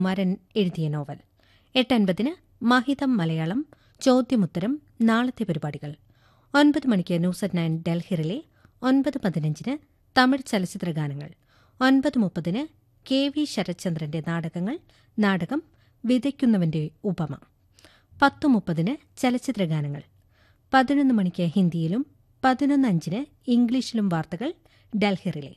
കുമാരൻ എഴുതിയ നോവൽ എട്ടൻപതിന് മഹിതം മലയാളം ചോദ്യമുത്തരം നാളത്തെ പരിപാടികൾ ഒൻപത് മണിക്ക് ന്യൂസ് അറ്റ് നയൻ ഡൽഹിറിലെ ഒൻപത് പതിനഞ്ചിന് തമിഴ് ചലച്ചിത്ര ഗാനങ്ങൾ ഒൻപത് മുപ്പതിന് കെ വി ശരത്ചന്ദ്രന്റെ നാടകങ്ങൾ നാടകം വിതയ്ക്കുന്നവന്റെ ഉപമ പത്ത് മുപ്പതിന് ചലച്ചിത്ര ഗാനങ്ങൾ പതിനൊന്ന് മണിക്ക് ഹിന്ദിയിലും പതിനൊന്ന് അഞ്ചിന് ഇംഗ്ലീഷിലും വാർത്തകൾ ഡൽഹിറിലെ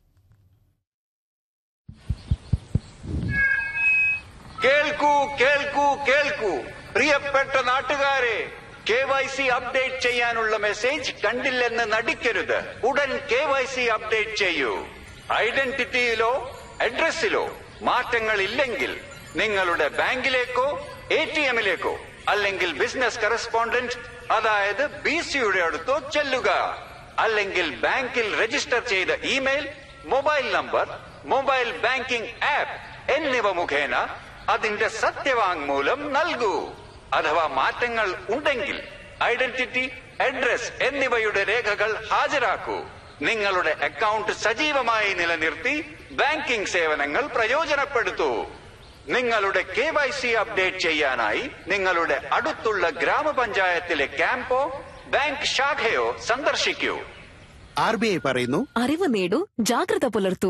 കേൾക്കൂ കേൾക്കൂ കേൾക്കൂ പ്രിയപ്പെട്ട നാട്ടുകാരെ കെ വൈ സി അപ്ഡേറ്റ് ചെയ്യാനുള്ള മെസ്സേജ് കണ്ടില്ലെന്ന് നടിക്കരുത് ഉടൻ കെ വൈ സി അപ്ഡേറ്റ് ചെയ്യൂ ഐഡന്റിറ്റിയിലോ അഡ്രസ്സിലോ മാറ്റങ്ങൾ ഇല്ലെങ്കിൽ നിങ്ങളുടെ ബാങ്കിലേക്കോ എ ടി എമ്മിലേക്കോ അല്ലെങ്കിൽ ബിസിനസ് കറസ്പോണ്ടന്റ് അതായത് ബി സിയുടെ അടുത്തോ ചെല്ലുക അല്ലെങ്കിൽ ബാങ്കിൽ രജിസ്റ്റർ ചെയ്ത email mobile number mobile banking app എന്നിവ മുഖേന അതിന്റെ സത്യവാങ്മൂലം നൽകൂ അഥവാ മാറ്റങ്ങൾ ഉണ്ടെങ്കിൽ ഐഡന്റിറ്റി അഡ്രസ് എന്നിവയുടെ രേഖകൾ ഹാജരാക്കൂ നിങ്ങളുടെ അക്കൗണ്ട് സജീവമായി നിലനിർത്തി ബാങ്കിംഗ് സേവനങ്ങൾ പ്രയോജനപ്പെടുത്തൂ നിങ്ങളുടെ കെ വൈ സി അപ്ഡേറ്റ് ചെയ്യാനായി നിങ്ങളുടെ അടുത്തുള്ള ഗ്രാമപഞ്ചായത്തിലെ ക്യാമ്പോ ബാങ്ക് ശാഖയോ സന്ദർശിക്കൂ ആർ ബി ഐ പറയുന്നു അറിവ് നേടൂ ജാഗ്രത പുലർത്തൂ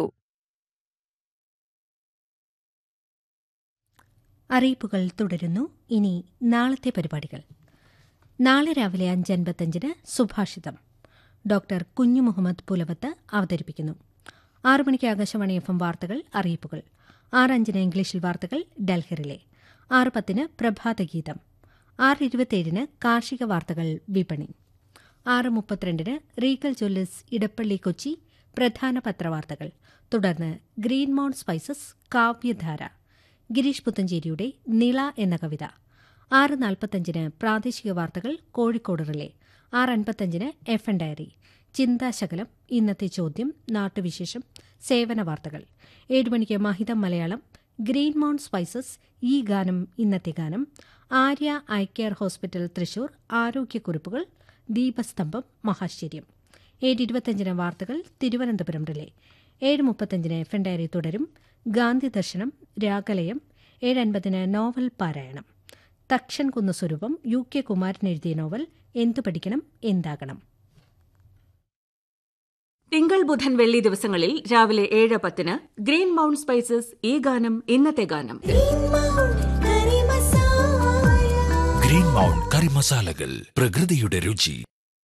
അറിയിപ്പുകൾ തുടരുന്നു ഇനി നാളത്തെ പരിപാടികൾ നാളെ രാവിലെ അഞ്ച് അൻപത്തഞ്ചിന് സുഭാഷിതം ഡോക്ടർ കുഞ്ഞു മുഹമ്മദ് പുലവത്ത് അവതരിപ്പിക്കുന്നു ആറു മണിക്ക് ആകാശവാണി എഫ് എം വാർത്തകൾ അറിയിപ്പുകൾ ആറ് അഞ്ചിന് ഇംഗ്ലീഷിൽ വാർത്തകൾ ഡൽഹിറിലെ ആറ് പത്തിന് പ്രഭാതഗീതം ആറ് ഇരുപത്തിയേഴിന് കാർഷിക വാർത്തകൾ വിപണി ആറ് മുപ്പത്തിരണ്ടിന് റീഗൽ ജ്വല്ലേഴ്സ് ഇടപ്പള്ളി കൊച്ചി പ്രധാന പത്രവാർത്തകൾ തുടർന്ന് ഗ്രീൻ മൗൺ സ്പൈസസ് കാവ്യധാര ഗിരീഷ് പുത്തഞ്ചേരിയുടെ നിള എന്ന കവിത ആറ് നാൽപ്പത്തഞ്ചിന് പ്രാദേശിക വാർത്തകൾ കോഴിക്കോട് റിലേ ആറ് അൻപത്തഞ്ചിന് എഫ് എൻ ഡയറി ചിന്താശകലം ഇന്നത്തെ ചോദ്യം നാട്ടുവിശേഷം സേവന വാർത്തകൾ ഏഴ് മണിക്ക് മഹിതം മലയാളം ഗ്രീൻ മൗണ്ട് സ്പൈസസ് ഈ ഗാനം ഇന്നത്തെ ഗാനം Arya eye care hospital Thrissur ആരോഗ്യക്കുറിപ്പുകൾ ദീപസ്തംഭം മഹാശ്ചര്യം ഏഴ് ഇരുപത്തഞ്ചിന് വാർത്തകൾ തിരുവനന്തപുരം റിലേ ഏഴ് മുപ്പത്തഞ്ചിന് എഫ് എൻ ഡയറി തുടരും ഗാന്ധി ദർശനം രാഗലയം ഏഴ് അൻപതിന് നോവൽ പാരായണം തക്ഷൻ കുന്ന സ്വരൂപം യു കെ കുമാരൻ എഴുതിയ നോവൽ എന്തു പഠിക്കണം എന്താകണം തിങ്കൾ ബുധൻ വെള്ളി ദിവസങ്ങളിൽ രാവിലെ ഏഴ് പത്തിന് ഗ്രീൻ മൗണ്ട് സ്പൈസസ് ഈ ഗാനം ഇന്നത്തെ ഗാനം ഗ്രീൻ മൗണ്ട് കറി മസാലകൾ പ്രകൃതിയുടെ രുചി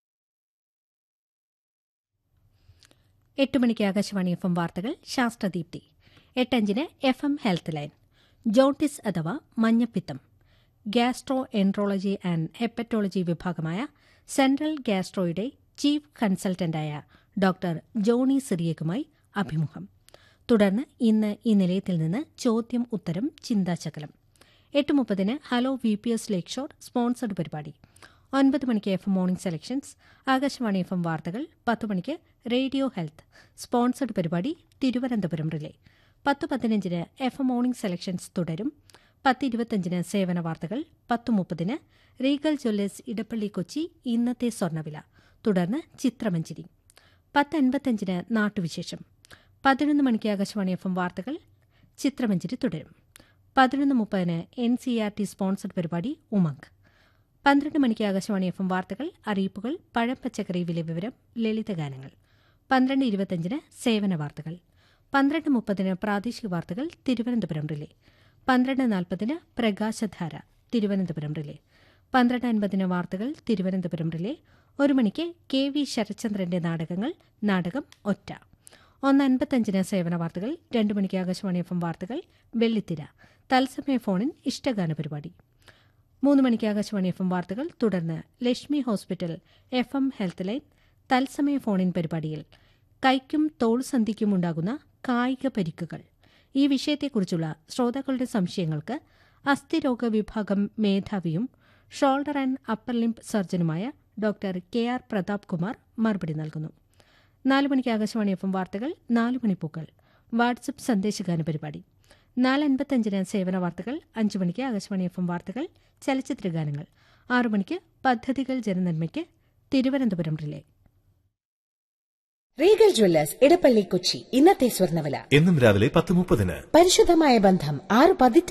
എട്ട് മണിക്ക് ആകാശവാണി എഫ് എം വാർത്തകൾ ശാസ്ത്രദീപ്തി എട്ടഞ്ചിന് F M health line jaundice അഥവാ മഞ്ഞപ്പിത്തം ഗ്യാസ്ട്രോ എൻട്രോളജി ആൻഡ് ഹെപ്പറ്റോളജി വിഭാഗമായ സെൻട്രൽ ഗ്യാസ്ട്രോയുടെ ചീഫ് കൺസൾട്ടന്റായ ഡോക്ടർ ജോണി സിറിയക്കുമായി അഭിമുഖം തുടർന്ന് ഇന്ന് ഈ നിലയത്തിൽ നിന്ന് ചോദ്യം ഉത്തരം ചിന്താശകലം എട്ട് മുപ്പതിന് hello V P S lake shore sponsored പരിപാടി ഒൻപത് മണിക്ക് F M morning selections Akashvani F M വാർത്തകൾ പത്ത് മണിക്ക് റേഡിയോ ഹെൽത്ത് സ്പോൺസർഡ് പരിപാടി തിരുവനന്തപുരം റിലേ പത്ത് പതിനഞ്ചിന് എഫ് എം മോർണിംഗ് സെലക്ഷൻസ് തുടരും പത്ത് ഇരുപത്തഞ്ചിന് സേവന വാർത്തകൾ പത്ത് മുപ്പതിന് റീഗൽ ജ്വല്ലേഴ്സ് ഇടപ്പള്ളി കൊച്ചി ഇന്നത്തെ സ്വർണ്ണവില തുടർന്ന് ചിത്രമഞ്ചിരി പത്ത് അൻപത്തഞ്ചിന് നാട്ടുവിശേഷം പതിനൊന്ന് മണിക്ക് ആകാശവാണി എഫ് എം വാർത്തകൾ ചിത്രമഞ്ചിരി തുടരും പതിനൊന്ന് മുപ്പതിന് N C R T sponsored പരിപാടി ഉമംഗ് പന്ത്രണ്ട് മണിക്ക് ആകാശവാണി എഫ് എം വാർത്തകൾ അറിയിപ്പുകൾ പഴം പച്ചക്കറി വില വിവരം ലളിതഗാനങ്ങൾ പന്ത്രണ്ട് ഇരുപത്തഞ്ചിന് സേവന വാർത്തകൾ പന്ത്രണ്ട് മുപ്പതിന് പ്രാദേശിക വാർത്തകൾ തിരുവനന്തപുരം റിലേ പന്ത്രണ്ട് നാൽപ്പതിന് പ്രകാശധാര തിരുവനന്തപുരം റിലേ പന്ത്രണ്ട് അൻപതിന് വാർത്തകൾ തിരുവനന്തപുരം റിലേ ഒരു മണിക്ക് കെ വി ശരത്ചന്ദ്രന്റെ നാടകങ്ങൾ നാടകം ഒറ്റ ഒന്ന് അൻപത്തഞ്ചിന് സേവന വാർത്തകൾ രണ്ടു മണിക്ക് ആകാശവാണി എഫ് എം വാർത്തകൾ വെള്ളിത്തിര തത്സമയ ഫോണിൻ ഇഷ്ടഗാന പരിപാടി മൂന്ന് മണിക്ക് ആകാശവാണി എഫ് എം വാർത്തകൾ തുടർന്ന് Lakshmi hospital F M health line തത്സമയ ഫോണിൻ പരിപാടിയിൽ കൈക്കും തോൾസന്ധിക്കും ഉണ്ടാകുന്ന കായിക പരിക്കുകൾ ഈ വിഷയത്തെക്കുറിച്ചുള്ള ശ്രോതാക്കളുടെ സംശയങ്ങൾക്ക് അസ്ഥിരോഗ വിഭാഗം മേധാവിയും ഷോൾഡർ ആൻഡ് അപ്പർ ലിംബ് സർജനുമായ doctor K R Prathap Kumar മറുപടി നൽകുന്നു നാല് മണിക്ക് ആകാശവാണി എഫ് എം വാർത്തകൾ നാല് മണിപ്പൂക്കൾ വാട്സപ്പ് സന്ദേശഗാന പരിപാടി നാല് അൻപത്തഞ്ചിന് സേവന വാർത്തകൾ അഞ്ച് മണിക്ക് ആകാശവാണി എഫ് എം വാർത്തകൾ ചലച്ചിത്ര ഗാനങ്ങൾ ആറു മണിക്ക് പദ്ധതികൾ ജനനന്മയ്ക്ക് Thiruvananthapuram relay Regal jewellers Edappally Kochi ഇന്നത്തെ സ്വർണ്ണവില എന്നും രാവിലെ പത്ത് മുപ്പതിന് പരിശുദ്ധമായ ബന്ധം ആറ് പതിറ്റാണ്ട്